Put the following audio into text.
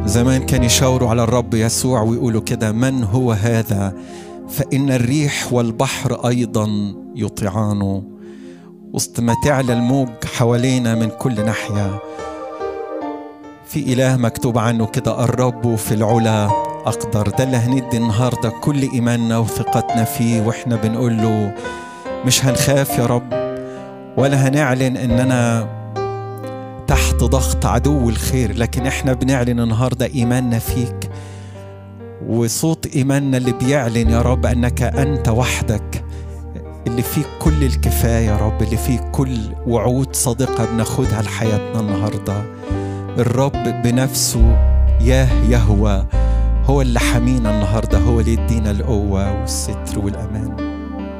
زمان كان يشاوروا على الرب يسوع ويقولوا كده من هو هذا فإن الريح والبحر أيضا يطيعانه وسط ما تعلى الموج حوالينا من كل ناحية في إله مكتوب عنه كده الرب في العلا أقدر ده اللي هندي النهاردة كل إيماننا وثقتنا فيه وإحنا بنقول له مش هنخاف يا رب ولا هنعلن إننا تحت ضغط عدو الخير لكن إحنا بنعلن النهاردة إيماننا فيك وصوت إيماننا اللي بيعلن يا رب أنك أنت وحدك اللي فيك كل الكفاية يا رب اللي فيك كل وعود صادقة بناخدها لحياتنا النهاردة الرب بنفسه ياه يهوى هو اللي حمينا النهاردة هو اللي يدينا القوة والستر والأمان